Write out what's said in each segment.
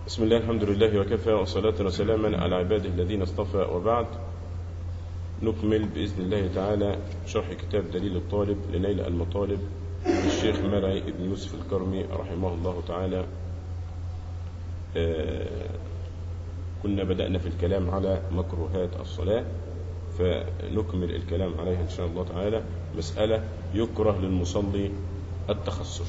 بسم الله الحمد لله وكفى وصلاة وسلاما على عباده الذين اصطفى وبعد نكمل بإذن الله تعالى شرح كتاب دليل الطالب لنيل المطالب للشيخ مرعي بن يوسف الكرمي رحمه الله تعالى آه، كنا بدأنا في الكلام على مكروهات الصلاة فنكمل الكلام عليها إن شاء الله تعالى مسألة يكره للمصلي التخصص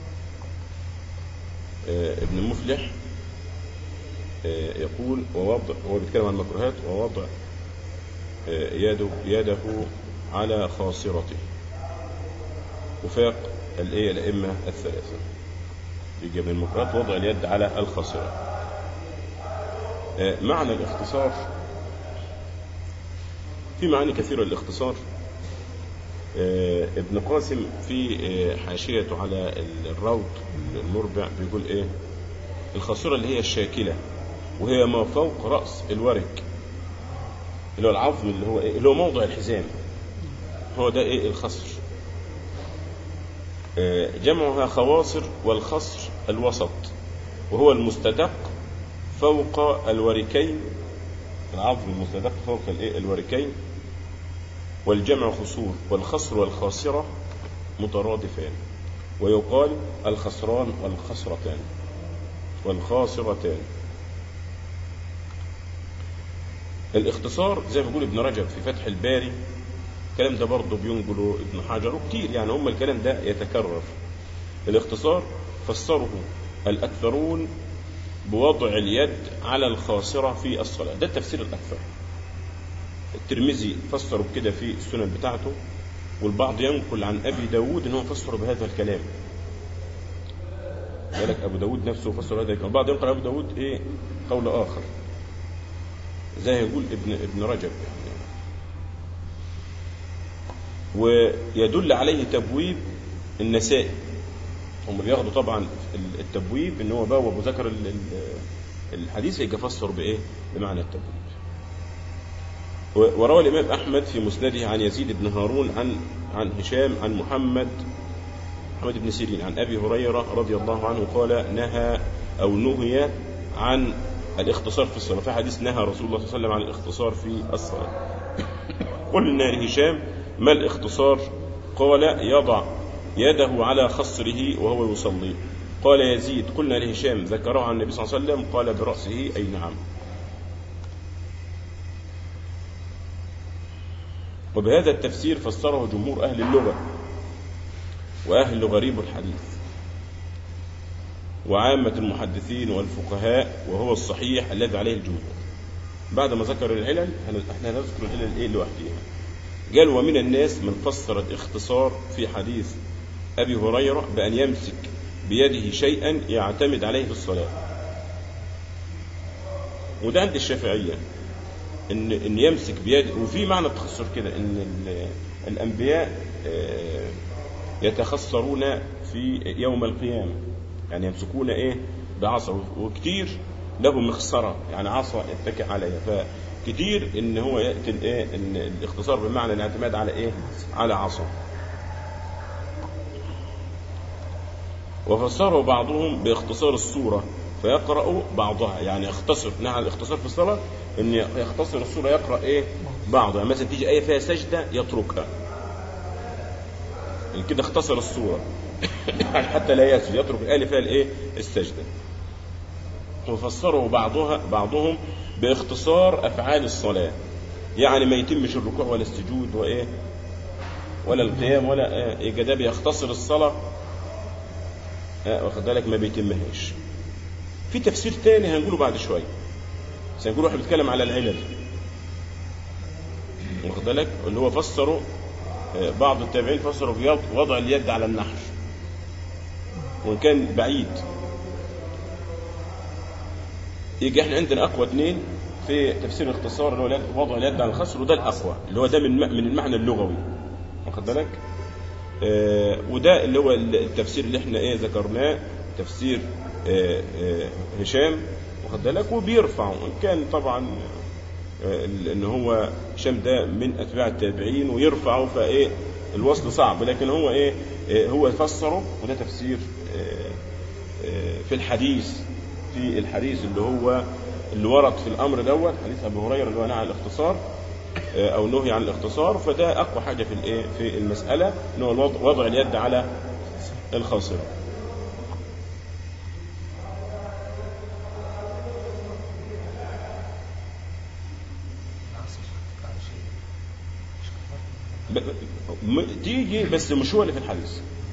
آه، ابن المفلح آه، يقول ووضع هو بيتكلم عن المكروهات ووضع آه، يده يده على خاصرته وفاق الايه الائمه الثلاثه يجي من المكروهات وضع اليد على الخاصره آه، معنى الاختصار في معاني كثيره للاختصار آه، ابن قاسم في آه، حاشيته على الروض المربع بيقول ايه الخاصره اللي هي الشاكله وهي ما فوق راس الورك اللي هو العظم اللي هو ايه اللي هو موضع الحزام هو ده ايه الخصر آه، جمعها خواصر والخصر الوسط وهو المستدق فوق الوركين العظم المستدق فوق الايه الوركين والجمع خصور والخصر والخاصرة مترادفان ويقال الخسران والخسرتان والخاسرتان الاختصار زي ما بيقول ابن رجب في فتح الباري الكلام ده برضه بينقله ابن حجر وكتير يعني هم الكلام ده يتكرر الاختصار فسره الأكثرون بوضع اليد على الخاصرة في الصلاة ده التفسير الأكثر الترمذي فسره كده في السنن بتاعته والبعض ينقل عن أبي داود أنه فسره بهذا الكلام قالك أبو داود نفسه فسر هذا الكلام البعض ينقل أبو داود إيه قول آخر زي يقول ابن ابن رجب يعني ويدل عليه تبويب النسائي هم بياخدوا طبعا التبويب ان هو بوب وذكر ال- ال- الحديث يجي فسر بايه؟ بمعنى التبويب. و- وروى الامام احمد في مسنده عن يزيد بن هارون عن عن هشام عن محمد محمد بن سيرين عن ابي هريره رضي الله عنه قال نهى او نهي عن الاختصار في الصلاه، في حديث نهى رسول الله صلى الله عليه وسلم عن الاختصار في الصلاه. قلنا لهشام ما الاختصار؟ قال يضع يده على خصره وهو يصلي قال يزيد قلنا لهشام ذكره عن النبي صلى الله عليه وسلم قال برأسه أي نعم وبهذا التفسير فسره جمهور أهل اللغة وأهل غريب الحديث وعامة المحدثين والفقهاء وهو الصحيح الذي عليه الجمهور بعد ما ذكر العلل هن- احنا هنذكر العلل ايه لوحديها قال ومن الناس من فسر الاختصار في حديث أبي هريرة بأن يمسك بيده شيئا يعتمد عليه في الصلاة وده عند الشافعية إن إن يمسك بيده وفي معنى التخصر كده إن ال- الأنبياء آه، يتخصرون في يوم القيامة يعني يمسكون إيه بعصا وكتير له مخصرة يعني عصا يتكئ عليها فكتير إن هو يأتي الإيه إن الاختصار بمعنى الاعتماد على إيه على عصا وفسره بعضهم باختصار السورة فيقرأ بعضها يعني يختصر نعم الاختصار في الصلاة ان يختصر السورة يقرأ ايه بعضها مثلا تيجي آية فيها سجدة يتركها يعني كده اختصر السورة يعني حتى لا يسجد يترك الآية اللي فيها الايه السجدة وفسره بعضها بعضهم باختصار أفعال الصلاة يعني ما يتمش الركوع ولا السجود وإيه ولا القيام ولا إيه يبقى ده بيختصر الصلاة آه، واخد بالك ما بيتمهاش في تفسير تاني هنقوله بعد شويه بس هنقول واحد بيتكلم على العلل واخد بالك اللي هو فسروا آه، بعض التابعين فسروا بيض- وضع اليد على النحر وان كان بعيد يجي احنا عندنا اقوى اثنين في تفسير الاختصار اللي هو اليد- وضع اليد على الخصر وده الاقوى اللي هو ده من من المعنى اللغوي واخد بالك آه، وده اللي هو التفسير اللي احنا ايه ذكرناه تفسير آه، آه، هشام واخد بالك وبيرفع وان كان طبعا آه، ان هو هشام ده من اتباع التابعين ويرفعه فايه الوصل صعب لكن هو ايه آه، هو فسره وده تفسير آه، آه، في الحديث في الحديث اللي هو اللي ورد في الامر دوت حديث ابي هريره اللي هو نهى عن الاختصار آه، او نهي عن الاختصار فده اقوى حاجه في الايه في المساله ان هو الوضع- وضع اليد على الخاصره ب- م- تيجي بس مش هو اللي في الحديث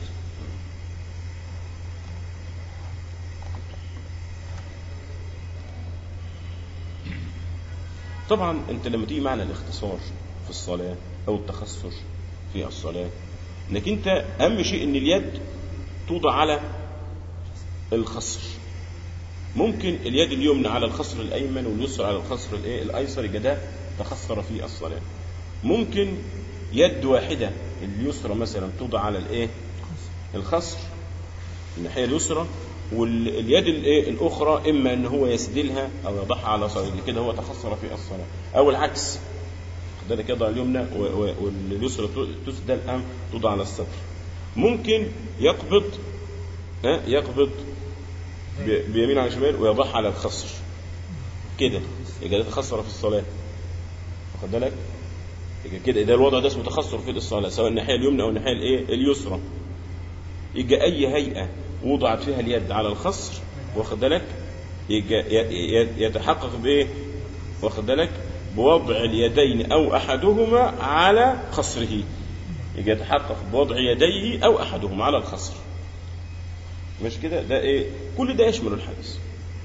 طبعا انت لما تيجي معنى الاختصار في الصلاه او التخصص في الصلاه انك انت اهم شيء ان اليد توضع على الخصر ممكن اليد اليمنى على الخصر الايمن واليسرى على الخصر الايه الايسر يبقى ده تخصر في الصلاه ممكن يد واحده اليسرى مثلا توضع على الايه الخصر الناحيه اليسرى واليد الايه الاخرى اما ان هو يسدلها او يضعها على صدره كده هو تخصر في الصلاه او العكس ده كده اليمنى و- و- واليسرى تسدل ام توضع على الصدر ممكن يقبض ها يقبض ب- بيمين على شمال ويضعها على الخصر كده يبقى ده تخصر في الصلاه واخد بالك يبقى كده ده الوضع ده اسمه تخصر في الصلاه سواء الناحيه اليمنى او الناحيه الايه اليسرى يبقى اي هيئه وضعت فيها اليد على الخصر واخد بالك يبقى ي- ي- يتحقق بايه واخد بالك بوضع اليدين او احدهما على خصره يبقى يتحقق بوضع يديه او احدهما على الخصر مش كده ده ايه كل ده يشمل الحديث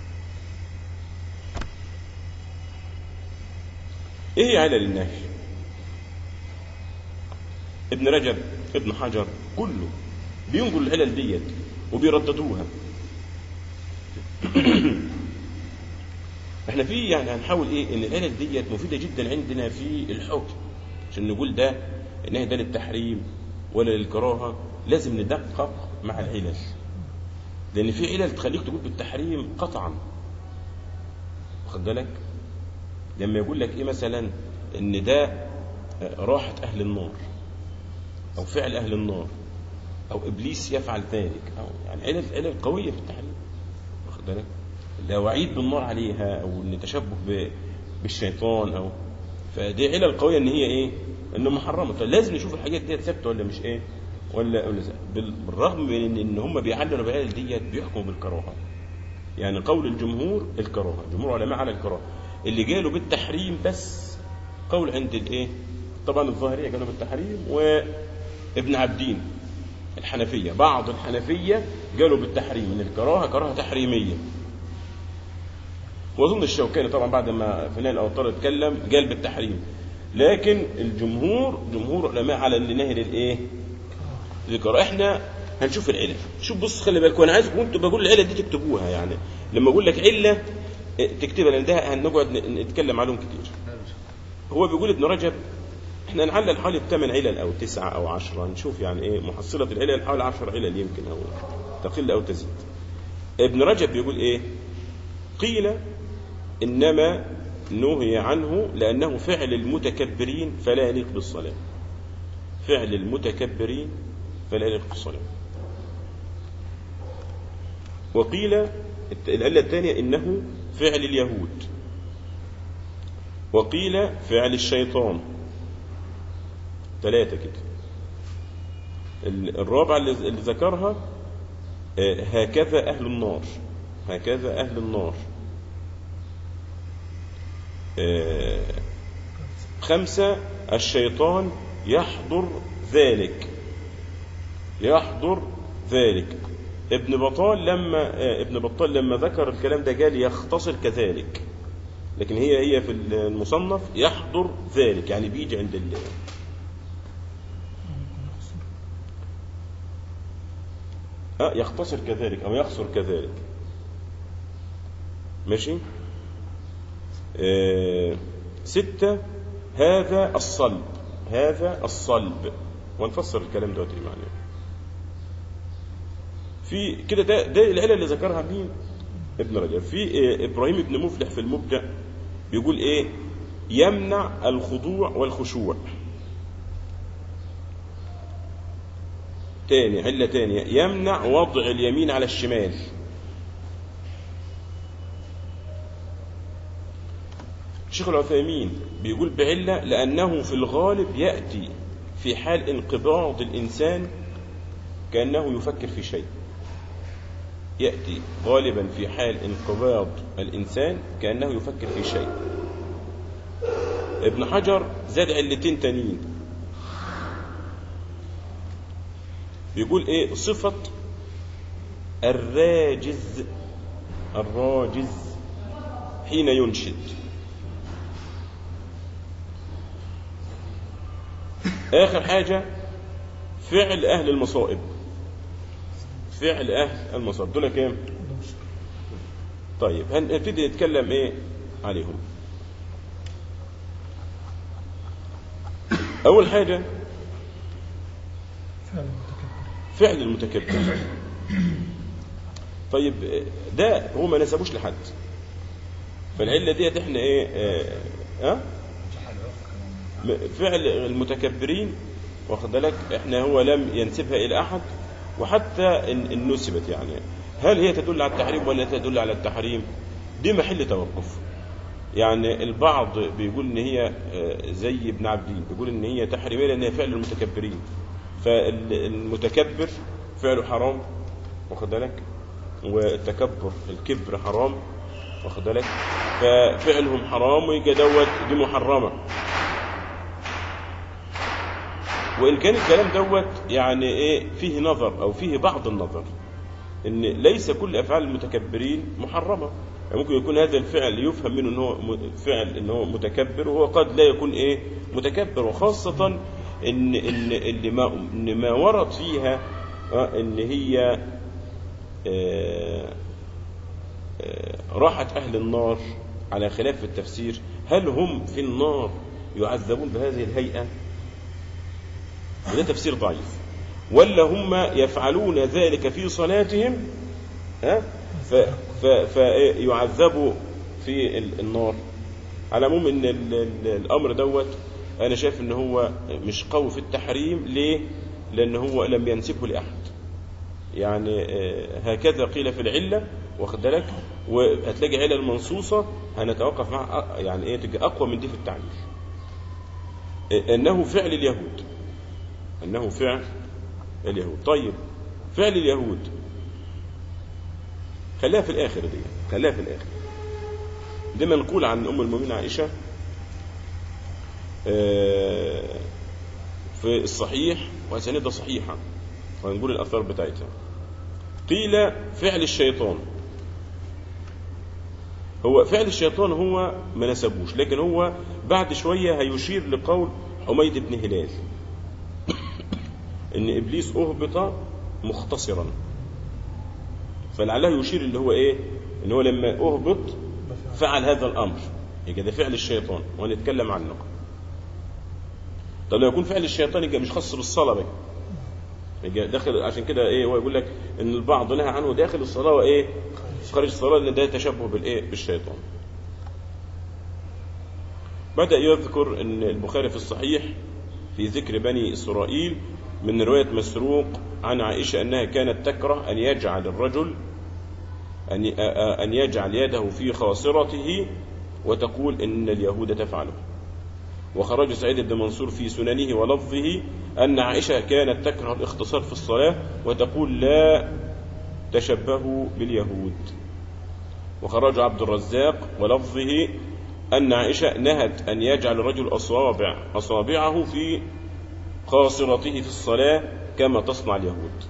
ايه هي علل النهي ابن رجب ابن حجر كله بينقل العلل ديت وبيرددوها احنا في يعني هنحاول ايه ان العلل ديت مفيده جدا عندنا في الحكم عشان نقول ده النهي ده للتحريم ولا للكراهه لازم ندقق مع العلل لان في علل تخليك تقول بالتحريم قطعا واخد بالك لما يقول لك ايه مثلا ان ده راحه اهل النار او فعل اهل النار او ابليس يفعل ذلك او يعني علل علل قويه في التحريم واخد بالك لا وعيد بالنار عليها او ان تشبه ب- بالشيطان او فدي علل قويه ان هي ايه انه محرمه فلازم نشوف الحاجات ديت ثابته ولا مش ايه ولا ولا زي. بال- بالرغم من ان ان هم بيعللوا بالعلل ديت بيحكموا بالكراهه يعني قول الجمهور الكراهه جمهور علماء على الكراهه اللي قالوا بالتحريم بس قول عند الايه طبعا الظاهريه قالوا بالتحريم وابن عبدين الحنفيه بعض الحنفيه قالوا بالتحريم ان الكراهه كراهه تحريميه واظن الشوكاني طبعا بعد ما فنان الاوطار اتكلم قال بالتحريم لكن الجمهور جمهور علماء على النهي للايه الكراهه احنا هنشوف العلل شوف بص خلي بالك وانا عايزكم انتوا بقول العلل دي تكتبوها يعني لما اقول لك عله اه، تكتبها لان ده هنقعد ن- نتكلم عليهم كتير هو بيقول ابن رجب احنا نعلل حوالي بثمان علل او تسعه او عشرة نشوف يعني ايه محصله العلل حوالي 10 علل يمكن او تقل او تزيد ابن رجب بيقول ايه قيل انما نهي عنه لانه فعل المتكبرين فلا يليق بالصلاه فعل المتكبرين فلا يليق بالصلاه وقيل الت- العله الثانيه انه فعل اليهود وقيل فعل الشيطان ثلاثة كده ال- الرابعة اللي اللي ذكرها آه، هكذا أهل النار هكذا أهل النار آه، خمسة الشيطان يحضر ذلك يحضر ذلك ابن بطال لما آه، ابن بطال لما ذكر الكلام ده قال يختصر كذلك لكن هي هي في المصنف يحضر ذلك يعني بيجي عند ال آه يختصر كذلك أو يخسر كذلك ماشي آه ستة هذا الصلب هذا الصلب ونفسر الكلام دوت ايه معناه في كده ده, ده العلة اللي ذكرها مين ابن رجب في آه، ابراهيم بن مفلح في المبدع بيقول ايه يمنع الخضوع والخشوع تاني علة تانية يمنع وضع اليمين على الشمال الشيخ العثيمين بيقول بعلة لأنه في الغالب يأتي في حال انقباض الإنسان كأنه يفكر في شيء يأتي غالبا في حال انقباض الإنسان كأنه يفكر في شيء ابن حجر زاد علتين تانيين بيقول ايه صفة الراجز الراجز حين ينشد آخر حاجة فعل أهل المصائب فعل أهل المصائب دول كام؟ طيب هنبتدي نتكلم إيه عليهم أول حاجة فعل المتكبر طيب ده هو ما نسبوش لحد فالعلة ديت احنا ايه اه, اه؟ فعل المتكبرين واخد بالك احنا هو لم ينسبها الى احد وحتى ان, إن نسبت يعني هل هي تدل على التحريم ولا تدل على التحريم دي محل توقف يعني البعض بيقول ان هي زي ابن عبدين بيقول ان هي تحريميه لان هي فعل المتكبرين فالمتكبر فعله حرام واخد بالك والتكبر الكبر حرام واخد بالك ففعلهم حرام ويجي دوت دي محرمه وان كان الكلام دوت يعني ايه فيه نظر او فيه بعض النظر ان ليس كل افعال المتكبرين محرمه يعني ممكن يكون هذا الفعل يفهم منه ان هو فعل ان هو متكبر وهو قد لا يكون ايه متكبر وخاصه ان ان اللي ما ان ما ورد فيها ان هي راحة أهل النار على خلاف التفسير هل هم في النار يعذبون بهذه الهيئة وده تفسير ضعيف ولا هم يفعلون ذلك في صلاتهم ها فيعذبوا في النار على العموم ان الامر دوت انا شايف ان هو مش قوي في التحريم ليه لان هو لم ينسبه لاحد يعني هكذا قيل في العله واخد بالك وهتلاقي علل منصوصه هنتوقف مع يعني ايه تبقى اقوى من دي في التعليل انه فعل اليهود انه فعل اليهود طيب فعل اليهود خليها في الاخر دي خليها في الاخر ده منقول عن ام المؤمنين عائشه في الصحيح واسانيدها صحيحه وهنقول الاثار بتاعتها قيل فعل الشيطان هو فعل الشيطان هو ما نسبوش لكن هو بعد شويه هيشير لقول حميد بن هلال ان ابليس اهبط مختصرا فلعله يشير اللي هو ايه ان هو لما اهبط فعل هذا الامر يبقى ده فعل الشيطان وهنتكلم عنه طب لو يكون فعل الشيطان يبقى مش خاص بالصلاه بقى يبقى داخل عشان كده ايه هو يقول لك ان البعض نهى عنه داخل الصلاه وايه خارج الصلاه لان ده تشبه بالايه بالشيطان بدا يذكر ان البخاري في الصحيح في ذكر بني اسرائيل من روايه مسروق عن عائشه انها كانت تكره ان يجعل الرجل ان ان يجعل يده في خاصرته وتقول ان اليهود تفعله وخرج سعيد بن منصور في سننه ولفظه أن عائشة كانت تكره الاختصار في الصلاة وتقول لا تشبهوا باليهود وخرج عبد الرزاق ولفظه أن عائشة نهت أن يجعل الرجل أصابع أصابعه في قاصرته في الصلاة كما تصنع اليهود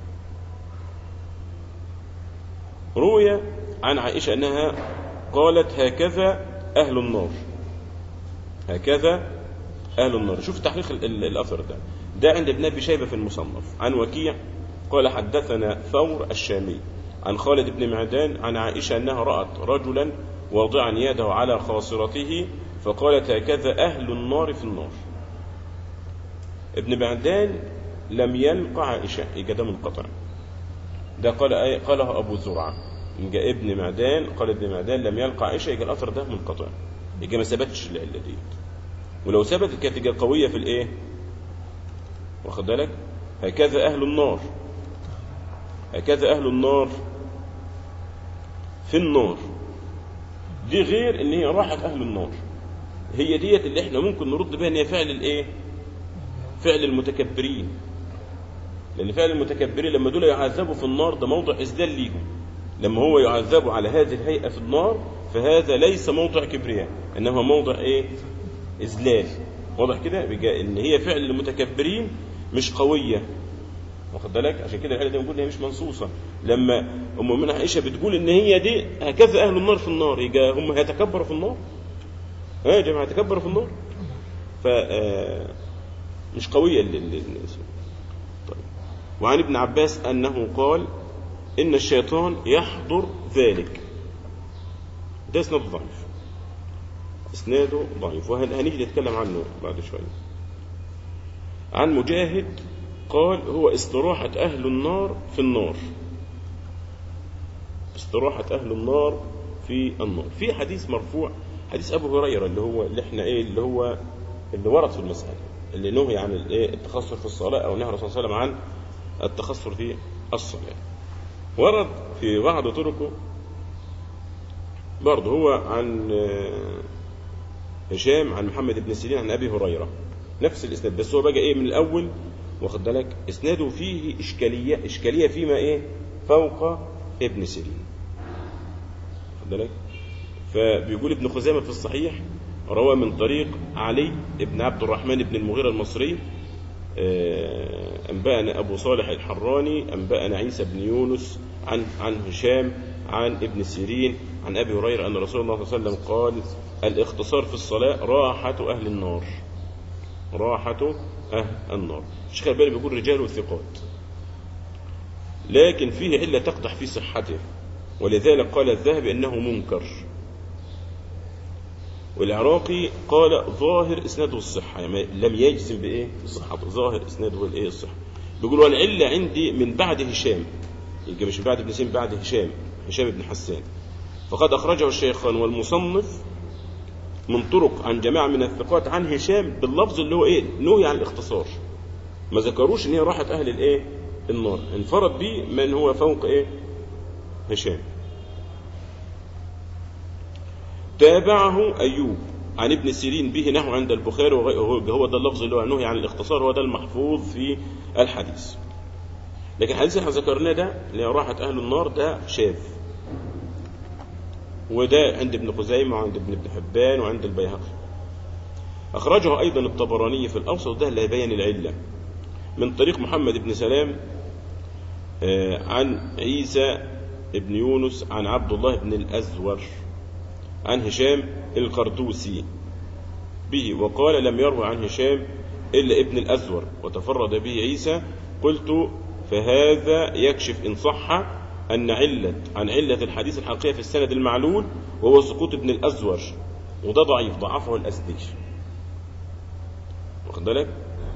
روي عن عائشة أنها قالت هكذا أهل النار هكذا أهل النار شوف تحقيق الأثر ده ده عند ابن أبي شيبة في المصنف عن وكيع قال حدثنا ثور الشامي عن خالد بن معدان عن عائشة أنها رأت رجلا واضعا يده على خاصرته فقالت هكذا أهل النار في النار ابن معدان لم يلقى عائشة يبقى ده منقطع ده قال أي قاله أبو زرعة يبقى ابن معدان قال ابن معدان لم يلقى عائشة يبقى الأثر ده منقطع يبقى ما ثبتش العلة دي ولو ثبتت كانت تبقى قوية في الإيه؟ واخد بالك؟ هكذا أهل النار هكذا أهل النار في النار دي غير ان هي راحت اهل النار هي ديت اللي احنا ممكن نرد بها ان هي فعل الايه فعل المتكبرين لان فعل المتكبرين لما دول يعذبوا في النار ده موضع اذلال ليهم لما هو يعذب على هذه الهيئه في النار فهذا ليس موضع كبرياء انما موضع ايه اذلال واضح كده بيجا- ان هي فعل المتكبرين مش قويه واخد بالك عشان كده الآية دي بنقول إن هي مش منصوصة لما أم المؤمنين عائشة بتقول إن هي دي هكذا أهل النار في النار يبقى هم هيتكبروا في النار ها يا جماعة هيتكبروا في النار ف آه، مش قوية ال- ال- ال- طيب وعن ابن عباس أنه قال إن الشيطان يحضر ذلك ده إسناد ضعيف إسناده ضعيف وهنيجي نتكلم عنه بعد شوية عن مجاهد قال هو استراحة أهل النار في النار استراحة أهل النار في النار في حديث مرفوع حديث أبو هريرة اللي هو اللي احنا إيه اللي هو اللي ورد في المسألة اللي نهي عن الإيه التخصر في الصلاة أو نهى الرسول صلى الله عليه وسلم عن التخصر في الصلاة ورد في بعض طرقه برضه هو عن آه، هشام عن محمد بن سيرين عن أبي هريرة نفس الإسناد بس هو بقى إيه من الأول واخد بالك إسناده فيه إشكالية إشكالية فيما إيه فوق ابن سيرين واخد بالك فبيقول ابن خزيمة في الصحيح روى من طريق علي بن عبد الرحمن بن المغيرة المصري آه، أنبأنا أبو صالح الحراني أنبأنا عيسى بن يونس عن عن هشام عن ابن سيرين عن أبي هريرة أن رسول الله صلى الله عليه وسلم قال الاختصار في الصلاة راحة أهل النار راحة أهل النار الشيخ الباني بيقول رجال وثقات لكن فيه علة تقدح في صحته ولذلك قال الذهبي أنه منكر والعراقي قال ظاهر اسناده الصحه يعني لم يجزم بايه بصحته ظاهر اسناده الايه الصحه بيقول والعله عندي من بعد هشام يبقى مش من بعد ابن سيرين بعد هشام هشام بن حسان فقد اخرجه الشيخان والمصنف من طرق عن جماعه من الثقات عن هشام باللفظ اللي هو ايه نهي عن الاختصار ما ذكروش ان هي راحت اهل الايه النار انفرد به من هو فوق ايه هشام تابعه أيوب عن ابن سيرين به نحو عند البخاري وغيره هو ده اللفظ اللي هو نهي عن الاختصار هو ده المحفوظ في الحديث لكن الحديث اللي احنا ذكرناه ده اللي هي راحة أهل النار ده شاذ وده عند ابن خزيمة وعند ابن ابن حبان وعند البيهقي أخرجه أيضا الطبراني في الأوسط وده اللي هيبين العلة من طريق محمد بن سلام آه، عن عيسى بن يونس عن عبد الله بن الأزور عن هشام القردوسي به وقال لم يروي عن هشام إلا ابن الأزور وتفرد به عيسى قلت فهذا يكشف إن صح أن علة عن علة الحديث الحقيقي في السند المعلول وهو سقوط ابن الأزور وده ضعيف ضعفه الأسدي واخد بالك؟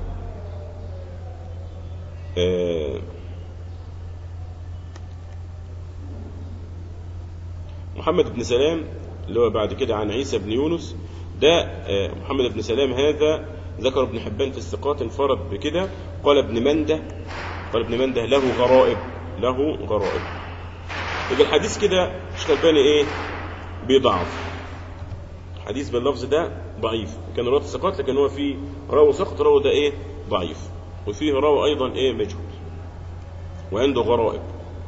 آه محمد بن سلام اللي هو بعد كده عن عيسى بن يونس ده آه، محمد بن سلام هذا ذكر ابن حبان في الثقات انفرد بكده قال ابن منده قال ابن منده له غرائب له غرائب يبقى الحديث كده مش الباني ايه بيضعف الحديث باللفظ ده ضعيف كان رواه الثقات لكن هو في راوي سقط راوي ده ايه ضعيف وفيه راوي ايضا ايه مجهول وعنده غرائب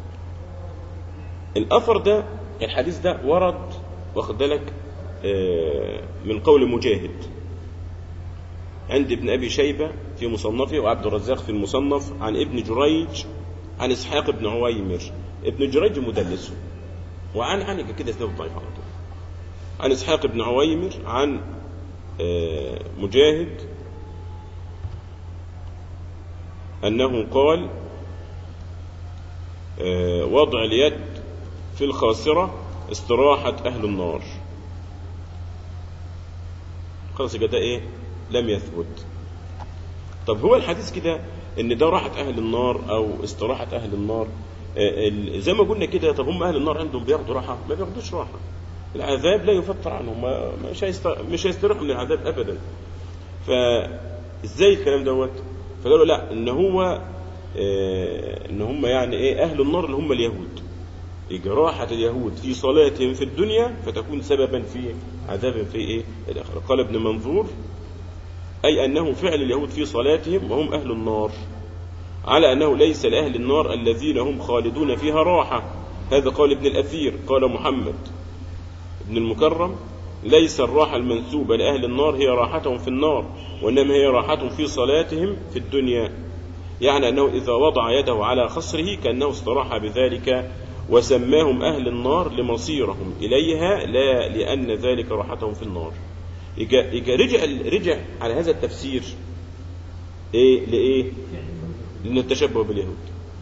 الاثر ده الحديث ده ورد واخد بالك آه، من قول مجاهد عند ابن ابي شيبه في مصنفه وعبد الرزاق في المصنف عن ابن جريج عن اسحاق بن عويمر ابن جريج مدلس وعن عن كده اسناد ضعيف على طول عن اسحاق بن عويمر عن آه، مجاهد انه قال آه، وضع اليد في الخاصرة استراحة أهل النار خلاص يبقى ده إيه لم يثبت طب هو الحديث كده إن ده راحة أهل النار أو استراحة أهل النار آه، ال- زي ما قلنا كده طب هم أهل النار عندهم بياخدوا راحة ما بياخدوش راحة العذاب لا يفتر عنهم ما- مش هيست... مش هيستريحوا من العذاب أبدا فازاي الكلام دوت فقالوا لا ان هو آه، ان هم يعني ايه اهل النار اللي هم اليهود يجي راحة اليهود في صلاتهم في الدنيا فتكون سببا في عذاب في ايه الآخرة قال ابن منظور أي أنه فعل اليهود في صلاتهم وهم أهل النار على أنه ليس لأهل النار الذين هم خالدون فيها راحة هذا قال ابن الأثير قال محمد ابن المكرم ليس الراحة المنسوبة لأهل النار هي راحتهم في النار وإنما هي راحتهم في صلاتهم في الدنيا يعني أنه إذا وضع يده على خصره كأنه استراح بذلك وسماهم أهل النار لمصيرهم إليها لا لأن ذلك راحتهم في النار يجا يجا رجع رجع على هذا التفسير إيه لإيه؟ لأن التشبه باليهود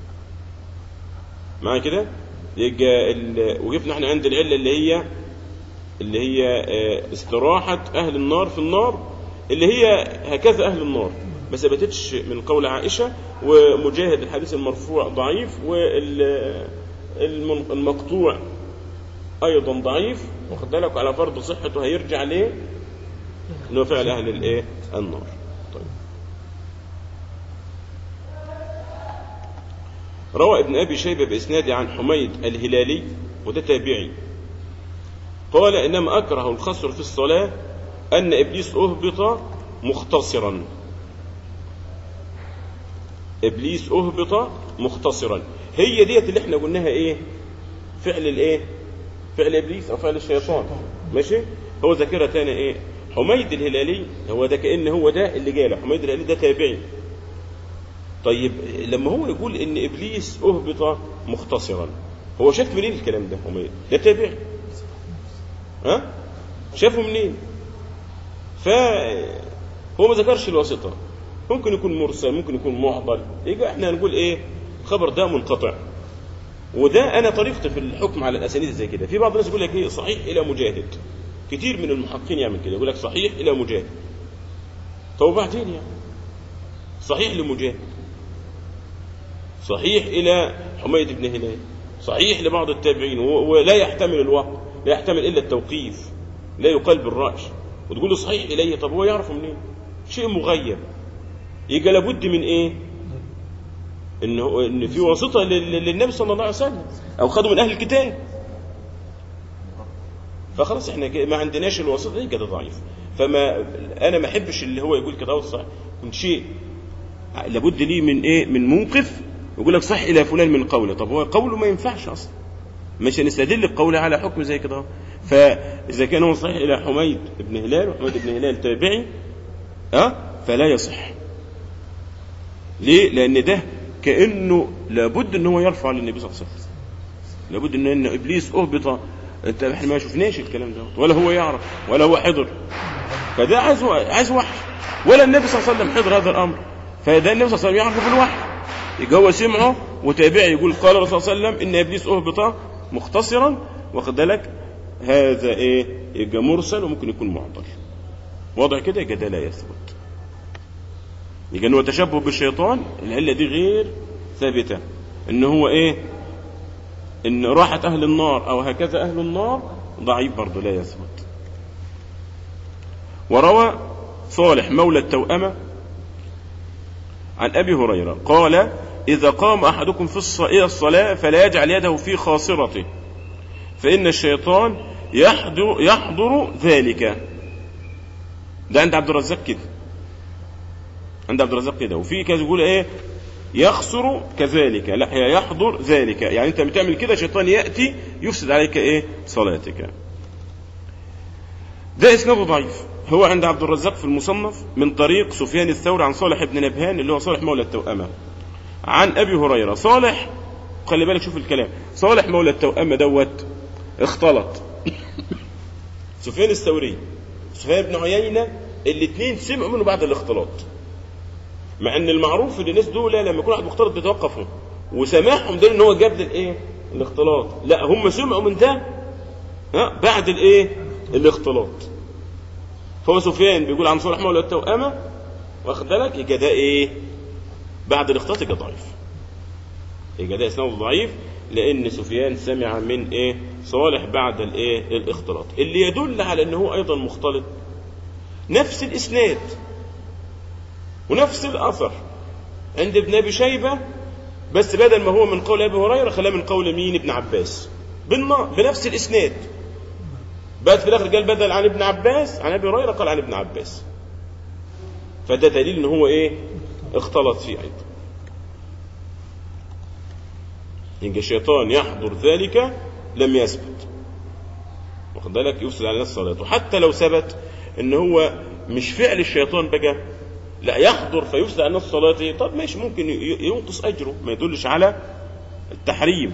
مع كده يجا ال... وقفنا احنا عند العلة اللي هي اللي هي آه، استراحة أهل النار في النار اللي هي هكذا أهل النار ما ثبتتش من قول عائشة ومجاهد الحديث المرفوع ضعيف والمقطوع أيضا ضعيف واخد بالك على فرض صحته هيرجع ليه؟ إنه فعل أهل الإيه؟ النار طيب روى ابن أبي شيبة بإسناد عن حميد الهلالي وده تابعي قال إنما أكره الخسر في الصلاة أن إبليس أهبط مختصرا إبليس أهبط مختصرا هي ديت اللي احنا قلناها إيه فعل الإيه فعل إبليس أو فعل الشيطان ماشي هو ذاكرة تاني إيه حميد الهلالي هو ده كأن هو ده اللي جاله حميد الهلالي ده تابعي طيب لما هو يقول ان ابليس اهبط مختصرا هو شاف منين الكلام ده حميد ده تابعي ها شافه منين فهو ما ذكرش الواسطه ممكن يكون مرسل ممكن يكون معضل يجي احنا نقول ايه الخبر ده منقطع وده انا طريقتي في الحكم على الاسانيد زي كده في بعض الناس يقول لك ايه صحيح الى مجاهد كتير من المحققين يعمل كده يقول لك صحيح الى مجاهد طب وبعدين يعني صحيح لمجاهد صحيح الى حميد بن هلال صحيح لبعض التابعين ولا يحتمل الوقت لا يحتمل الا التوقيف لا يقال بالراي وتقول له صحيح اليه طب هو يعرف منين شيء مغيب يبقى لابد من ايه انه ان في واسطه لل- للنبي صلى الله عليه وسلم او خدوا من اهل الكتاب فخلاص احنا كده ما عندناش الواسطه دي كده ضعيف فما انا ما احبش اللي هو يقول كده صح كنت شيء لابد ليه من ايه من موقف يقول لك صح الى فلان من قوله طب هو قوله ما ينفعش اصلا مش هنستدل بقوله على حكم زي كده فاذا كان هو صحيح الى حميد بن هلال وحميد بن هلال تابعي اه فلا يصح ليه لان ده كانه لابد ان هو يرفع للنبي صلى الله عليه وسلم لابد ان ان ابليس اهبط انت احنا ما شفناش الكلام ده ولا هو يعرف ولا هو حضر فده عايز عايز وحي ولا النبي صلى الله عليه وسلم حضر هذا الامر فده النبي صلى الله عليه وسلم يعرف بالوحي يبقى هو سمعه وتابعي يقول قال الرسول صلى الله عليه وسلم ان ابليس اهبط مختصرا واخد بالك هذا ايه يبقى مرسل وممكن يكون معضل واضح كده يبقى ده لا يثبت يبقى انه تشبه بالشيطان العله دي غير ثابته ان هو ايه ان راحه اهل النار او هكذا اهل النار ضعيف برضه لا يثبت وروى صالح مولى التوأمة عن أبي هريرة قال إذا قام أحدكم في الص... إلى الصلاة فلا يجعل يده في خاصرته فإن الشيطان يحضر, يحضر ذلك ده عند عبد الرزاق كده عند عبد الرزاق كده وفي كذا يقول ايه يخسر كذلك لا هي يحضر ذلك يعني انت بتعمل كده شيطان ياتي يفسد عليك ايه صلاتك ده اسناده ضعيف هو عند عبد الرزاق في المصنف من طريق سفيان الثوري عن صالح بن نبهان اللي هو صالح مولى التوأمة عن ابي هريره صالح خلي بالك شوف الكلام صالح مولى التوأمة دوت اختلط سفيان الثوري سفيان بن عيينة الاثنين سمعوا منه بعد الاختلاط مع ان المعروف ان الناس دول لما يكون واحد مختلط بيتوقفوا وسماحهم ده ان هو جاب الايه الاختلاط لا هم سمعوا من ده ها بعد الايه الاختلاط فهو سفيان بيقول عن صالح مولى التوأمة واخد بالك يبقى ده ايه بعد الاختلاط يبقى ضعيف يبقى ده اسناده ضعيف لان سفيان سمع من ايه صالح بعد الايه الاختلاط اللي يدل على ان هو ايضا مختلط نفس الاسناد ونفس الاثر عند ابن ابي شيبه بس بدل ما هو من قول ابي هريره خلاه من قول مين ابن عباس بالنا- بنفس الاسناد بعد في الاخر قال بدل عن ابن عباس عن ابي هريره قال عن ابن عباس فده دليل ان هو ايه اختلط فيه ايضا يبقى الشيطان يحضر ذلك لم يثبت واخد بالك يفسد على الناس صلاته حتى لو ثبت ان هو مش فعل الشيطان بقى لا يحضر فيفسد على الناس صلاته طب ماشي ممكن ي- ينقص اجره ما يدلش على التحريم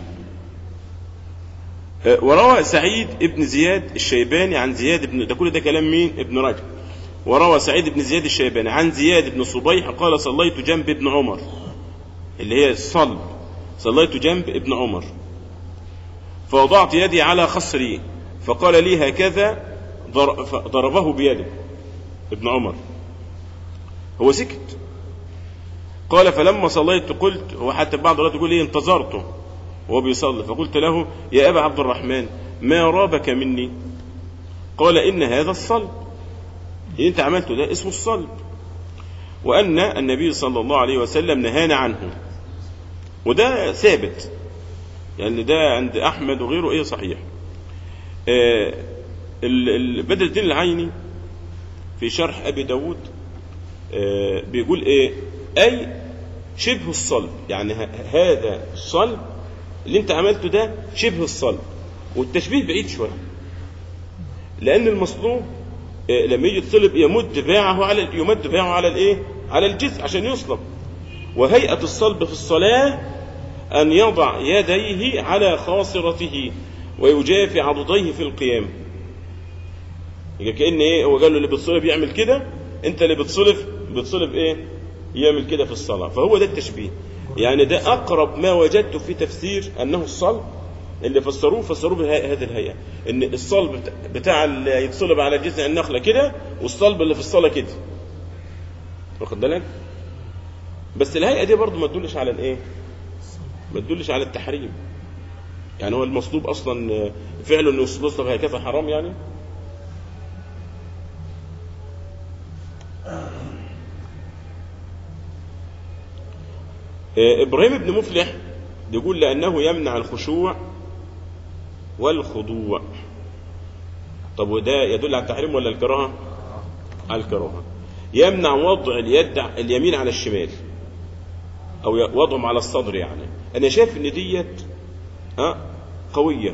آه، وروى سعيد ابن زياد الشيباني عن زياد بن ده كل ده كلام مين ابن رجب وروى سعيد بن زياد الشيباني عن زياد بن صبيح قال صليت جنب ابن عمر اللي هي الصلب صليت جنب ابن عمر فوضعت يدي على خصري فقال لي هكذا ضر- ضربه بيده ابن عمر هو سكت قال فلما صليت قلت هو حتى بعض الروايات يقول لي انتظرته وهو بيصلي فقلت له يا ابا عبد الرحمن ما رابك مني قال ان هذا الصلب اللي انت عملته ده اسمه الصلب وان النبي صلى الله عليه وسلم نهانا عنه وده ثابت يعني ده عند احمد وغيره ايه صحيح آه، ال- ال- بدر الدين العيني في شرح ابي داود آه، بيقول ايه اي شبه الصلب يعني ه- هذا الصلب اللي انت عملته ده شبه الصلب والتشبيه بعيد شويه لان المصلوب آه، لما يجي يتصلب يمد باعه على يمد باعه على الايه على الجسم عشان يصلب وهيئه الصلب في الصلاه ان يضع يديه على خاصرته ويجافي عضديه في القيام يبقى كان ايه هو قال له اللي بتصلب يعمل كده انت اللي بتصلب بتصلب ايه يعمل كده في الصلاه فهو ده التشبيه يعني ده اقرب ما وجدته في تفسير انه الصلب اللي فسروه فسروه بهذه الهيئه ان الصلب بتاع- بتاع اللي يتصلب على جذع النخله كده والصلب اللي في الصلاه كده واخد بالك بس الهيئه دي برضو ما تدلش على الايه ما تدلش على التحريم يعني هو المصلوب اصلا فعله انه يصلب هكذا حرام يعني آه، ابراهيم بن مفلح يقول لانه يمنع الخشوع والخضوع طب وده يدل على التحريم ولا الكراهه على الكراهه يمنع وضع اليد اليمين على الشمال او ي- وضعهم على الصدر يعني انا شايف ان ديت ها قويه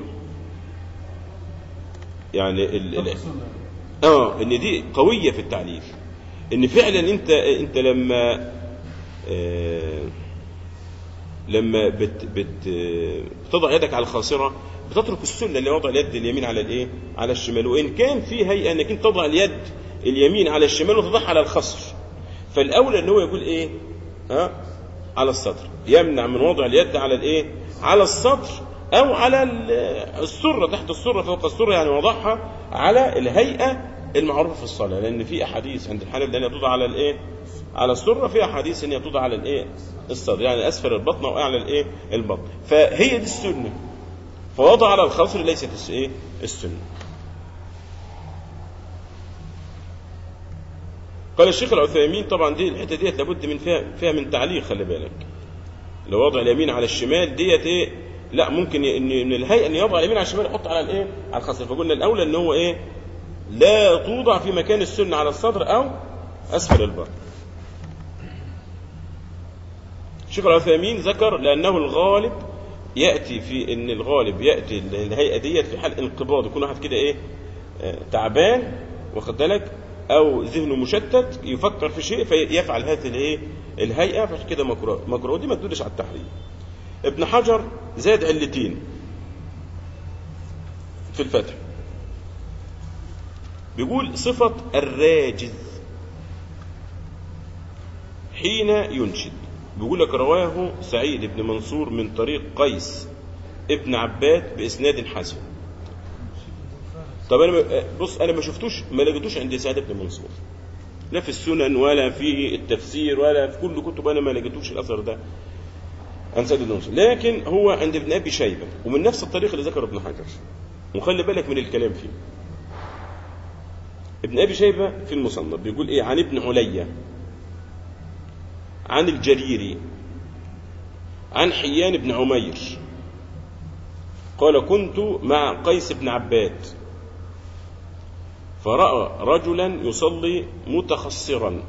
يعني ال... ال... اه ان دي قويه في التعليل ان فعلا انت انت لما آه لما بت بت بتضع يدك على الخاصره بتترك السنه اللي وضع اليد اليمين على الايه على الشمال وان كان في هيئه انك انت تضع اليد اليمين على الشمال وتضعها على الخصر فالاولى ان هو يقول ايه ها على الصدر يمنع من وضع اليد على الايه على الصدر او على ال- السره تحت السره فوق السره يعني وضعها على الهيئه المعروفه في الصلاه لان في احاديث عند الحنابلة ان هي توضع على الايه على السره في احاديث ان هي توضع على الايه الصدر يعني اسفل البطن او اعلى الايه البطن فهي دي السنه فوضع على الخصر ليست الس- ايه السنه قال الشيخ العثيمين طبعا دي الحته ديت لابد من فيها فيها من تعليق خلي بالك لو وضع اليمين على الشمال ديت ايه لا ممكن ي- ان من الهيئه ان يضع اليمين على الشمال يحط على الايه على الخصر فقلنا الاولى ان هو ايه لا توضع في مكان السنه على الصدر او اسفل البطن الشيخ العثيمين ذكر لانه الغالب ياتي في ان الغالب ياتي الهيئه ديت في حال انقباض يكون واحد كده ايه آه، تعبان واخد بالك او ذهنه مشتت يفكر في شيء فيفعل هذه الايه الهيئه فعشان كده مكروه مكروه دي ما تدلش على التحريم ابن حجر زاد علتين في الفتح بيقول صفة الراجز حين ينشد بيقول لك رواه سعيد بن منصور من طريق قيس ابن عباد بإسناد حسن طب انا ما- بص انا ما شفتوش ما لقيتوش عند سعيد بن منصور لا في السنن ولا في التفسير ولا في كل كتب انا ما لقيتوش الاثر ده عن سعيد بن منصور لكن هو عند ابن ابي شيبه ومن نفس الطريق اللي ذكر ابن حجر وخلي بالك من الكلام فيه ابن ابي شيبه في المصنف بيقول ايه عن ابن عليا عن الجريري عن حيان بن عمير قال كنت مع قيس بن عباد فرأى رجلا يصلي متخصرا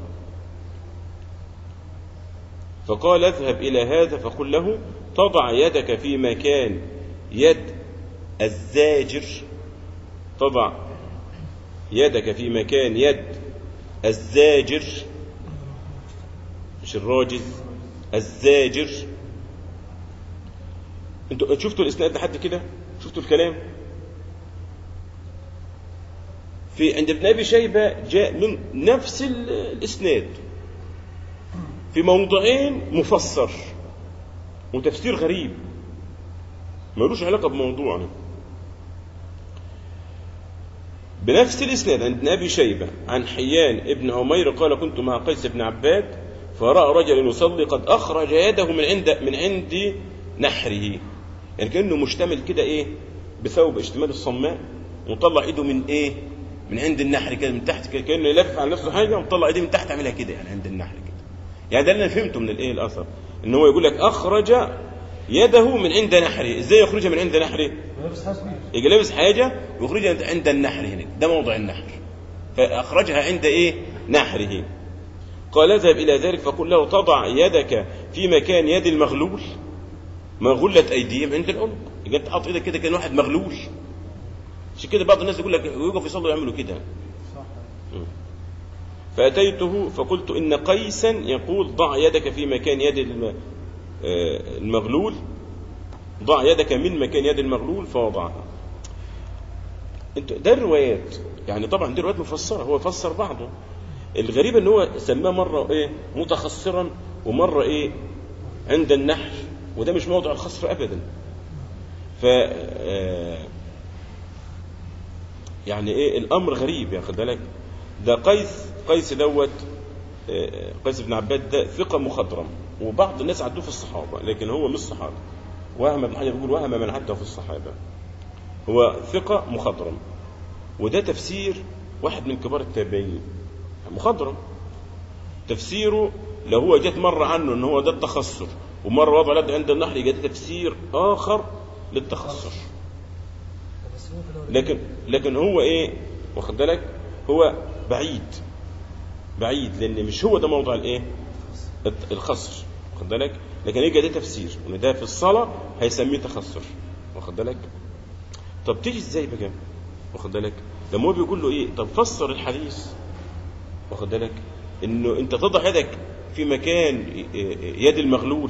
فقال اذهب إلى هذا فقل له تضع يدك في مكان يد الزاجر تضع يدك في مكان يد الزاجر مش الراجز الزاجر انتوا شفتوا الاسناد لحد كده شفتوا الكلام في عند ابن ابي شيبه جاء من نفس ال- الاسناد في موضعين مفسر وتفسير غريب ملوش علاقه بموضوعنا بنفس الاسناد عند ابن ابي شيبه عن حيان ابن عمير قال كنت مع قيس بن عباد فراى رجلا يصلي قد اخرج يده من عند من عند نحره يعني كانه مشتمل كده ايه بثوب اشتمال الصماء وطلع ايده من ايه من عند النحر كده من تحت كده كانه يلف على نفسه حاجه ومطلع ايده من تحت عاملها كده يعني عند النحر كده يعني ده اللي انا فهمته من الايه الاثر ان هو يقول لك اخرج يده من عند نحره ازاي يخرجها من عند نحره لابس حاسبي يجي لابس حاجه ويخرجها عند النحر هنا ده موضع النحر فاخرجها عند ايه نحره قال اذهب الى ذلك فقل له تضع يدك في مكان يد المغلول ما غلت ايديهم عند العنق يبقى انت حاطط ايدك كده كان واحد مغلول عشان كده بعض الناس يقول لك يقفوا يصلوا يعملوا كده صح فأتيته فقلت إن قيسا يقول ضع يدك في مكان يد الم- آه، المغلول ضع يدك من مكان يد المغلول فوضعها انت ده الروايات يعني طبعا دي روايات مفسرة هو فسر بعضه الغريب ان هو سماه مرة ايه متخصرا ومرة ايه عند النحر وده مش موضع الخصر ابدا ف آه، يعني ايه الامر غريب يا خد بالك ده قيس قيس دوت آه، قيس بن عباد ده ثقة مخضرم وبعض الناس عدوه في الصحابة لكن هو مش صحابة وهم ابن حجر بيقول وهم من عده في الصحابة هو ثقة مخضرم وده تفسير واحد من كبار التابعين مخضرم تفسيره لو هو جت مرة عنه ان هو ده التخصر ومرة وضع يده عند النحر يبقى ده تفسير آخر للتخصر بس هو في الأول لكن لكن هو ايه واخد بالك هو بعيد بعيد لان مش هو ده موضع الايه الت- الخصر واخد بالك لكن يجي ده تفسير وان ده في الصلاه هيسميه تخصر واخد بالك طب تيجي ازاي بقى واخد بالك لما هو بيقول له ايه طب فسر الحديث واخد بالك انه انت تضع يدك في مكان يد المغلول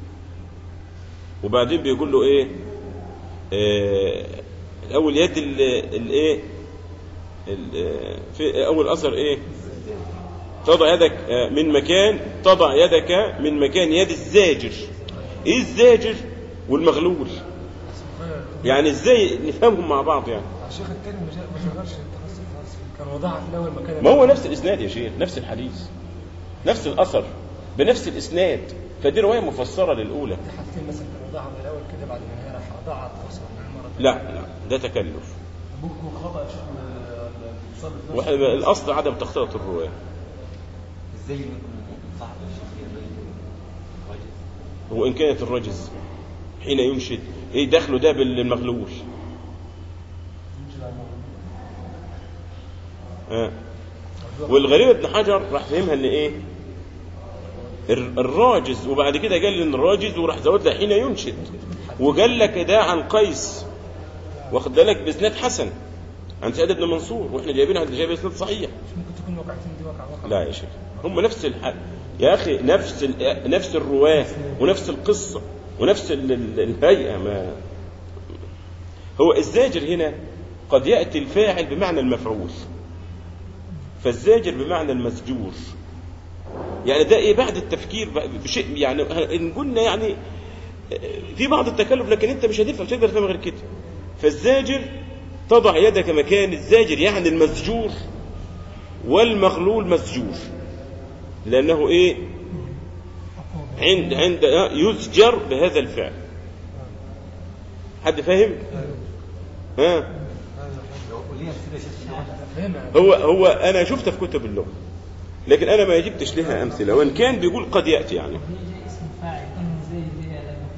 وبعدين بيقول له ايه آه، الاول يد ال- الايه ال- في اول اثر ايه تضع يدك آه، من مكان تضع يدك من مكان يد الزاجر ايه الزاجر والمغلول يعني ازاي نفهمهم مع بعض يعني الشيخ التاني ما جا- ما شغلش التخصص خالص كان وضعها في الاول مكان ما هو نفس الاسناد يا شيخ نفس الحديث نفس الاثر بنفس الاسناد فدي روايه مفسره للاولى دي حاجتين مثلا كان وضعها من الاول كده بعد ما هي راح وضعها التخصص المره لا لا ده تكلف ممكن يكون خطا يا شيخ من المصلي في واحد- نفسه. الاصل عدم تخطئه الرواه ازاي ممكن صاحب الشيخ يبين وجه وإن كانت الرجز حين ينشد إيه دخله ده بالمغلول آه. والغريب ابن حجر راح فهمها ان ايه الر- الراجز وبعد كده قال ان الراجز وراح زود لها حين ينشد وقال لك ده عن قيس واخد بالك باسناد حسن عن سعيد بن منصور واحنا جايبينها جايب اسناد صحيح مش ممكن تكون وقعتين دي وقع وقع لا يا شيخ هم نفس الح... يا اخي نفس ال... نفس الرواه ونفس القصه ونفس ال... ال- الهيئه ما هو الزاجر هنا قد ياتي الفاعل بمعنى المفعول فالزاجر بمعنى المزجور يعني ده ايه بعد التفكير ب- بشيء يعني ان قلنا يعني في بعض التكلف لكن انت مش هتفهم مش هتقدر تفهم غير كده فالزاجر تضع يدك مكان الزاجر يعني المزجور والمغلول مسجور لأنه إيه عند عند يزجر بهذا الفعل حد فاهم ها وليه امثله يا شيخ فاهمها هو هو أنا شفتها في كتب اللغة لكن أنا ما جبتش لها أمثلة وإن كان بيقول قد يأتي يعني هي اسم فاعل زي اللي هي لما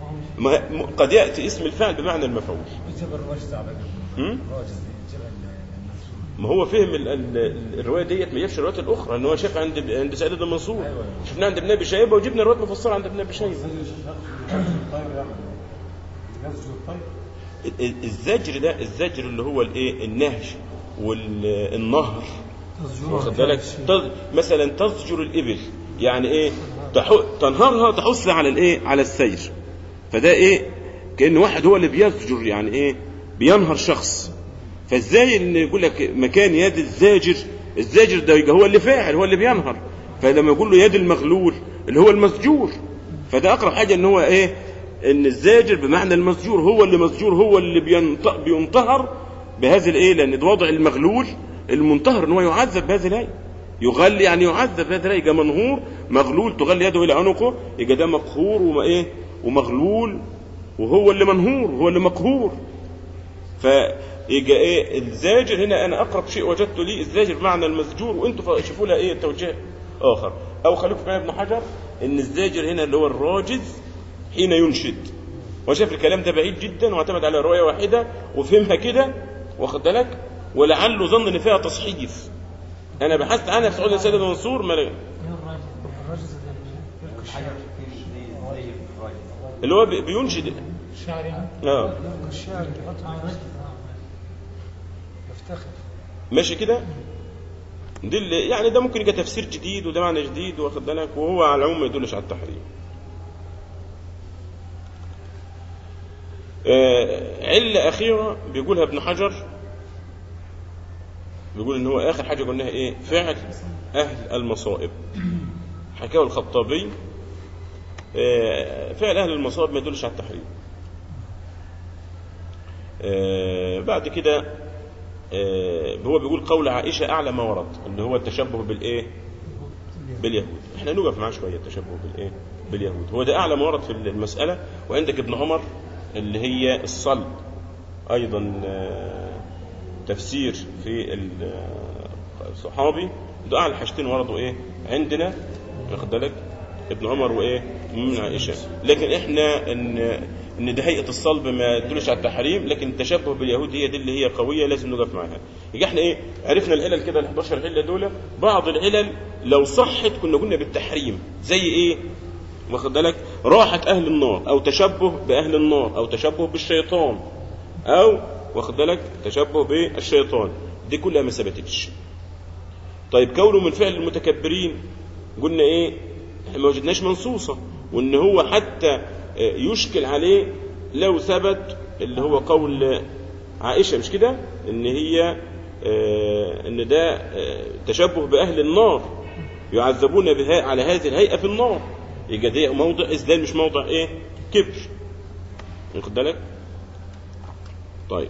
ما م- قد ياتي اسم الفعل بمعنى المفعول جبل الرجز على م? الرجز جبل المنصور ما هو فهم ال- ال- الروايه ديت ما جابش الروايات الاخرى ان هو شاف عند عند سعيد بن منصور أيوة. شفناه عند ابن ابي شيبه وجبنا روايات مفسره عند ابن ابي شيبه الطير يعني يسجد الطير ال- الزجر ده الزجر اللي هو الايه النهج والنهر واخد بالك تز- مثلا تزجر الابل يعني ايه تح- تنهرها تحث على الايه على السير فده ايه كان واحد هو اللي بيزجر يعني ايه بينهر شخص فازاي ان يقول لك مكان يد الزاجر الزاجر ده يبقى هو اللي فاعل هو اللي بينهر فلما يقول له يد المغلول اللي هو المسجور فده اقرب حاجه ان هو ايه ان الزاجر بمعنى المسجور هو اللي مسجور هو اللي بينط- بينتهر بهذه الايه لان ده وضع المغلول المنتهر ان هو يعذب بهذه الهيئه يغلي يعني يعذب بهذه الهيئه يبقى منهور مغلول تغلي يده الى عنقه يبقى ده مقهور وما ايه ومغلول وهو اللي منهور هو اللي مقهور فيجي ايه الزاجر هنا انا اقرب شيء وجدته لي الزاجر بمعنى المزجور وانتم شوفوا لها ايه توجيه اخر او خليكم معايا ابن حجر ان الزاجر هنا اللي هو الراجز حين ينشد وشاف الكلام ده بعيد جدا واعتمد على روايه واحده وفهمها كده واخد بالك ولعله ظن ان فيها تصحيف انا بحثت عنها في سعود السيد منصور ما لقيت. الرجز حاجه كتير زي زي الراجل اللي هو بي- بينشد الشعر يعني اه الشعر يحط على الرجز يفتخر ماشي كده دي اللي يعني ده ممكن يبقى تفسير جديد وده معنى جديد واخد بالك وهو على العموم ما يدلش على التحريم آه علة أخيرة بيقولها ابن حجر بيقول إن هو آخر حاجة قلناها إيه فعل أهل المصائب حكاه الخطابي آه فعل أهل المصائب ما يدلش على التحريم آه بعد كده آه، هو بيقول قول عائشة أعلى ما ورد اللي هو التشبه بالإيه باليهود احنا نوقف معاه شوية التشبه بالإيه باليهود هو ده أعلى ما ورد في المسألة وعندك ابن عمر اللي هي الصلب أيضا آه، تفسير في ال- آه، الصحابي ده أعلى حاجتين وردوا إيه عندنا واخد بالك ابن عمر وإيه من عائشة لكن إحنا إن ان ده هيئه الصلب ما تدلش على التحريم لكن التشبه باليهود هي دي اللي هي قويه لازم نقف معاها يبقى احنا ايه عرفنا العلل كده ال 11 عله دول بعض العلل لو صحت كنا قلنا بالتحريم زي ايه واخد بالك راحه اهل النار او تشبه باهل النار او تشبه بالشيطان او واخد بالك تشبه بالشيطان دي كلها ما ثبتتش طيب كونه من فعل المتكبرين قلنا ايه احنا ما وجدناش منصوصه وان هو حتى آه، يشكل عليه لو ثبت اللي هو قول عائشه مش كده ان هي آه، ان ده آه، تشبه باهل النار يعذبون بها على هذه الهيئه في النار يبقى ده موضع اسدال مش موضع ايه كبر واخد بالك طيب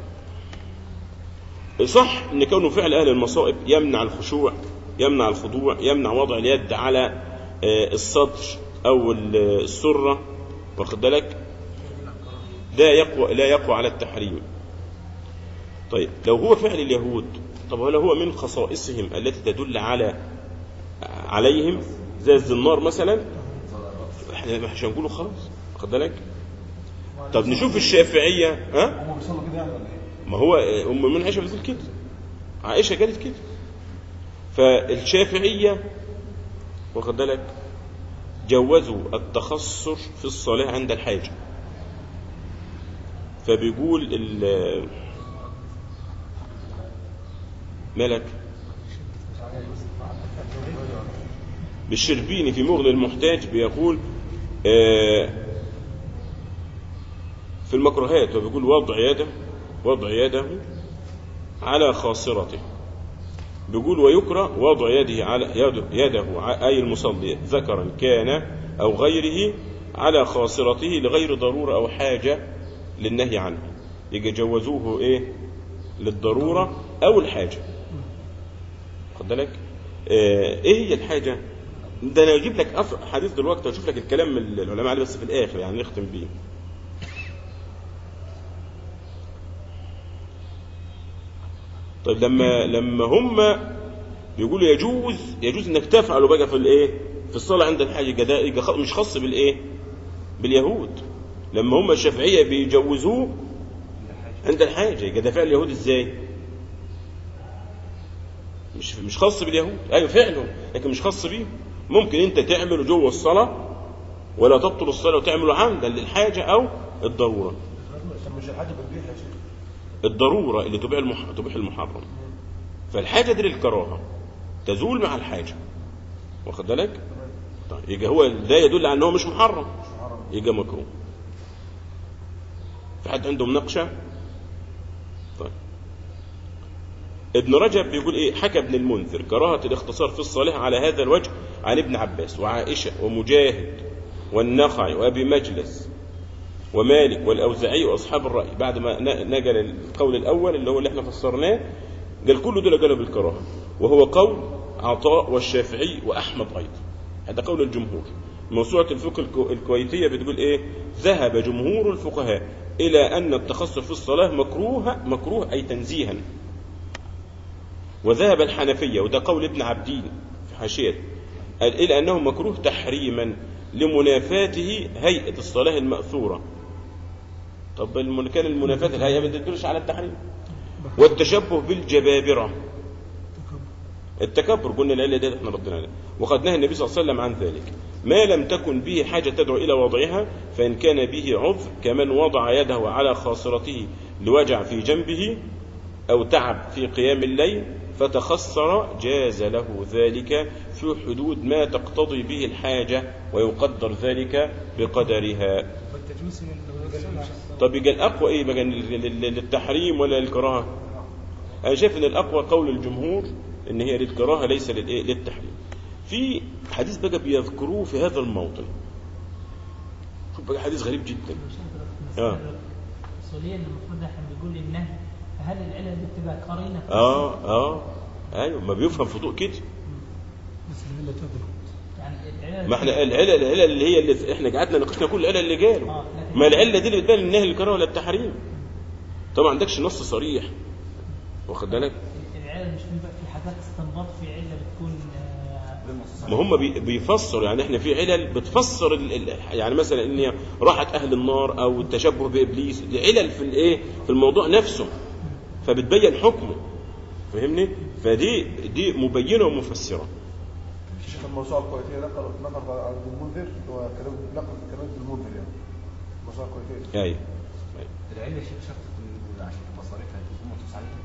صح ان كونه فعل اهل المصائب يمنع الخشوع يمنع الخضوع يمنع وضع اليد على آه، الصدر او ال- السره واخد بالك ده يقوى لا يقوى على التحريم طيب لو هو فعل اليهود طب هل هو من خصائصهم التي تدل على عليهم زي الزنار مثلا احنا مش هنقوله خلاص واخد بالك طب نشوف الشافعيه ها هم بيصلوا كده يعني ولا ايه؟ ما هو ام المؤمنين عائشه بتقول كده عائشه قالت كده فالشافعيه واخد بالك جوزوا التخصر في الصلاه عند الحاجه فبيقول ال- ملك بالشربيني في مغني المحتاج بيقول آه، في المكروهات وبيقول وضع يده وضع يده على خاصرته بيقول ويكره وضع يده على يده, يده ع- أي المصلي ذكرا كان أو غيره على خاصرته لغير ضرورة أو حاجة للنهي عنه يجي جوزوه إيه للضرورة أو الحاجة خد بالك آه إيه هي الحاجة ده أنا أجيب لك أف- حديث دلوقتي أشوف لك الكلام من العلماء عليه بس في الآخر يعني نختم بيه طيب لما لما هم بيقولوا يجوز يجوز انك تفعله بقى في الايه في الصلاه عند الحاجه ده يبقى خ- مش خاص بالايه باليهود لما هم الشافعيه بيجوزوه عند الحاجه يبقى ده فعل اليهود ازاي مش مش خاص باليهود ايوه فعلهم لكن مش خاص بيهم ممكن انت تعمله جوه الصلاه ولا تبطل الصلاه وتعمله عمدا للحاجه او الضروره طب مش الحاجه بتبيح يا شيخ الضروره اللي تبيح المح... تبيح المحرم فالحاجه دي للكراهه تزول مع الحاجه واخد بالك طيب يبقى هو ده يدل على ان هو مش محرم مش محرم يبقى مكروه في حد عنده مناقشه طيب ابن رجب بيقول ايه حكى ابن المنذر كراهه الاختصار في الصالح على هذا الوجه عن ابن عباس وعائشه ومجاهد والنخعي وابي مجلس ومالك والاوزاعي واصحاب الراي بعد ما ن- نقل القول الاول اللي هو اللي احنا فسرناه قال كل دول قالوا بالكراهه وهو قول عطاء والشافعي واحمد ايضا هذا قول الجمهور موسوعة الفقه الكو- الكويتية بتقول ايه ذهب جمهور الفقهاء الى ان التخصص في الصلاة مكروه مكروه اي تنزيها وذهب الحنفية وده قول ابن عبدين في حاشية قال إلى أنه مكروه تحريما لمنافاته هيئة الصلاة المأثورة طب الم- كان المنافاة الهيئة ما تدلش على التحريم والتشبه بالجبابرة التكبر قلنا العلة دي احنا ردنا عليها وقد نهى النبي صلى الله عليه وسلم عن ذلك ما لم تكن به حاجة تدعو إلى وضعها فإن كان به عذر كمن وضع يده على خاصرته لوجع في جنبه أو تعب في قيام الليل فتخسر جاز له ذلك في حدود ما تقتضي به الحاجة ويقدر ذلك بقدرها والتجويز من طب يبقى الأقوى إيه بقى لل- لل- للتحريم ولا للكراهة أنا شايف إن الأقوى قول الجمهور إن هي للكراهة ليس للإيه للتحريم في حديث بقى بيذكروه في هذا الموطن شوف بقى حديث غريب جدا آه. اصوليا المفروض احنا بيقول النهي هل العلل دي بتبقى قرينه في اه اه ايوه ما بيفهم في ضوء كده بس العله تدرك يعني العلل ما احنا العلل العلل اللي هي اللي احنا قعدنا ناقشنا كل العلل اللي قالوا آه، لكن- ما العله دي اللي بتبان النهي للكراهه ولا التحريم طبعا ما عندكش نص صريح واخد بالك العلل مش بيبقى في حاجات استنباط في عله بتكون آه، ما هم بي- بيفسروا يعني احنا في علل بتفسر ال- ال- يعني مثلا ان هي راحت اهل النار او التشبه بابليس دي علل في الايه في الموضوع نفسه فبتبين حكمه فاهمني فدي دي مبينه ومفسره الشيخ الموسوعه الكويتيه نقل نقل عن ابن المنذر هو كلام نقل كلام ابن المنذر يعني الموسوعه الكويتيه ايوه العلة شيء شرط تكون عشان مصاريفها تكون مخصوص عليها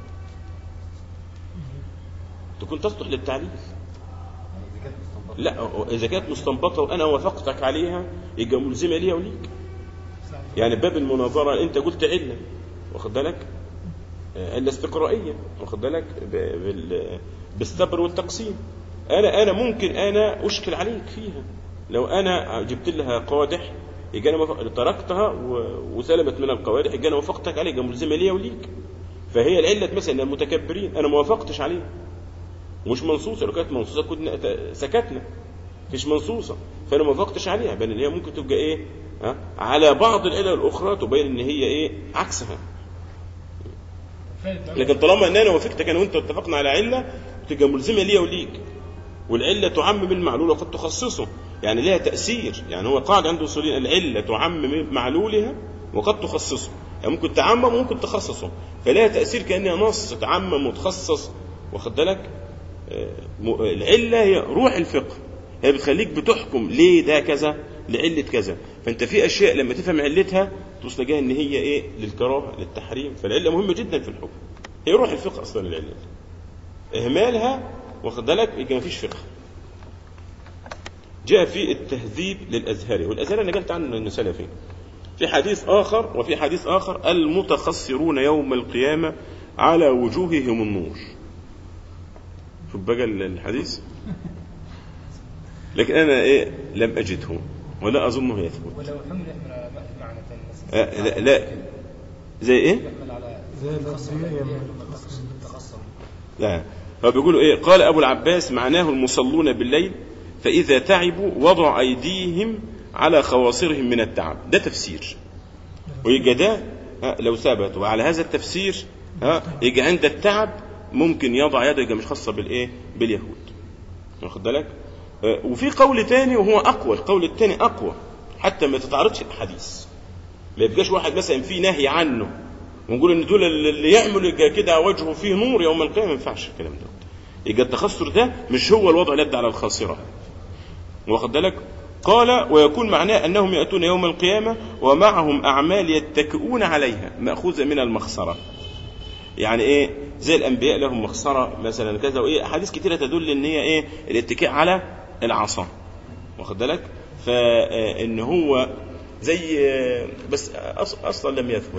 تكون تصلح للتعليل يعني إذا كانت مستنبطة لا اذا كانت مستنبطه وانا وافقتك عليها يبقى ملزمه ليها وليك يعني باب المناظره انت قلت عله واخد بالك آه، عله استقرائيه واخد بالك ب- بال- بالصبر والتقسيم انا انا ممكن انا اشكل عليك فيها لو انا جبت لها قادح يبقى انا مف- تركتها و- وسلمت من القوادح يبقى انا وافقتك عليها يبقى ملزمه ليها وليك فهي العله مثلا المتكبرين انا ما وافقتش عليها ومش منصوصه لو كانت منصوصه كنا ت- سكتنا مش منصوصه فانا ما وافقتش عليها بل ان هي ممكن تبقى ايه ها على بعض العلل الاخرى تبين ان هي ايه عكسها لكن طالما ان انا وافقتك انا وانت اتفقنا على عله تبقى ملزمه ليا وليك والعله تعمم المعلول وقد تخصصه يعني لها تاثير يعني هو قاعده عند الاصوليين العله تعمم معلولها وقد تخصصه يعني ممكن تعمم وممكن تخصصه فلها تاثير كانها نص تعمم وتخصص واخد بالك آه، م- العله هي روح الفقه هي بتخليك بتحكم ليه ده كذا لعله كذا فانت في اشياء لما تفهم علتها توصل لها ان هي ايه للكراهه للتحريم فالعله مهمه جدا في الحكم هي روح الفقه اصلا العله اهمالها واخد بالك يبقى مفيش فقه جاء في التهذيب للازهري والازهري انا قلت عنه انه سلفي في حديث اخر وفي حديث اخر المتخسرون يوم القيامه على وجوههم النور شوف بقى الحديث لكن انا ايه لم اجده ولا اظنه يثبت ولو حمل يحمل على معنى ثاني مثلا آه لا, لا زي ايه يحمل على زي التخصص الأنبياء الأنبياء يعمل لما التخصص التخصص لا هو بيقولوا ايه قال ابو العباس معناه المصلون بالليل فاذا تعبوا وضعوا ايديهم على خواصرهم من التعب ده تفسير ويجي ده ها، لو ثبت وعلى هذا التفسير ها يجي عند التعب ممكن يضع يده يجي مش خاصه بالايه باليهود واخد بالك آه، وفي قول تاني وهو اقوى القول التاني اقوى حتى ما تتعارضش الاحاديث ما يبقاش واحد مثلا في نهي عنه ونقول ان دول اللي يعملوا يبقى كده وجهه فيه نور يوم القيامه ما ينفعش الكلام ده يبقى التخسر ده مش هو الوضع اليد على الخاصره واخد بالك قال ويكون معناه انهم ياتون يوم القيامه ومعهم اعمال يتكئون عليها ماخوذه من المخسره يعني ايه زي الانبياء لهم مخسره مثلا كذا وايه احاديث كثيره تدل ان هي ايه الاتكاء على العصا واخد بالك فان هو زي بس أص- اصلا لم يثبت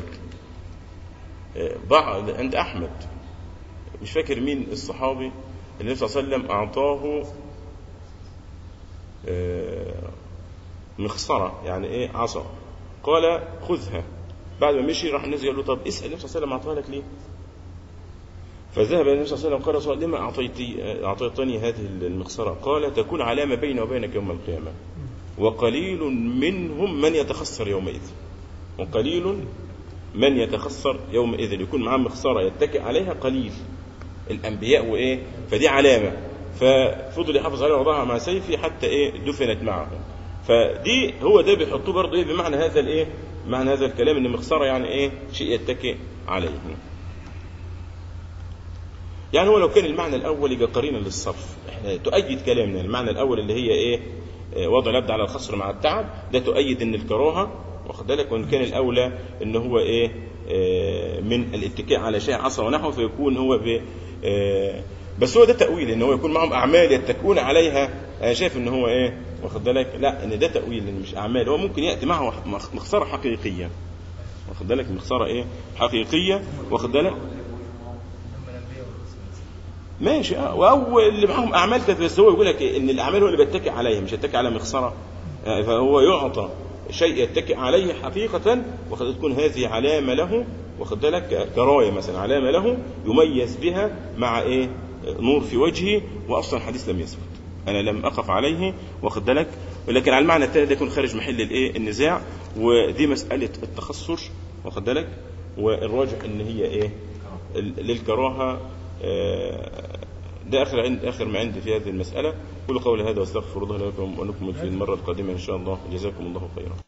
بعض عند احمد مش فاكر مين الصحابي النبي صلى الله عليه وسلم اعطاه آه، مخصره يعني ايه عصا قال خذها بعد ما مشي راح الناس قال له طب اسال النبي صلى الله عليه وسلم اعطاها لك ليه؟ فذهب النبي صلى الله عليه وسلم قال رسول الله لما اعطيتي اعطيتني هذه المخصره؟ قال تكون علامه بيني وبينك يوم القيامه وقليل منهم من يتخسر يومئذ وقليل من يتخسر يومئذ يكون معاه مخصره يتكئ عليها قليل الانبياء وايه فدي علامه ففضل يحافظ عليها وضعها مع سيفه حتى ايه دفنت معه فدي هو ده بيحطوه برضه ايه بمعنى هذا الايه معنى هذا الكلام ان مخسره يعني ايه شيء يتكئ عليه يعني هو لو كان المعنى الاول يبقى قرينا للصرف احنا تؤيد كلامنا المعنى الاول اللي هي ايه آه، وضع اليد على الخصر مع التعب ده تؤيد ان الكراهه واخد بالك وان كان الاولى ان هو ايه آه، من الاتكاء على شيء عصا ونحوه فيكون هو ب آه، بس هو ده تاويل ان هو يكون معهم اعمال يتكئون عليها انا شايف ان هو ايه واخد بالك لا ان ده تاويل ان مش اعمال هو ممكن ياتي معه مخ- مخسره حقيقيه واخد بالك مخسره ايه حقيقيه واخد بالك ماشي اه او اللي معاهم اعمال كانت بس هو يقول لك إيه؟ ان الاعمال هو اللي بيتكئ عليها مش يتكئ على مخسره آه، فهو يعطى شيء يتكئ عليه حقيقة وقد تكون هذه علامة له واخد بالك كراية مثلا علامة له يميز بها مع ايه نور في وجهه واصلا الحديث لم يثبت انا لم اقف عليه واخد بالك ولكن على المعنى الثاني ده يكون خارج محل الايه النزاع ودي مسألة التخصص واخد بالك والراجح ان هي ايه ال- للكراهة آه، ده اخر عند اخر ما عندي في هذه المسألة كل قول هذا واستغفر الله لكم ولكم في المرة القادمة ان شاء الله جزاكم الله خيرا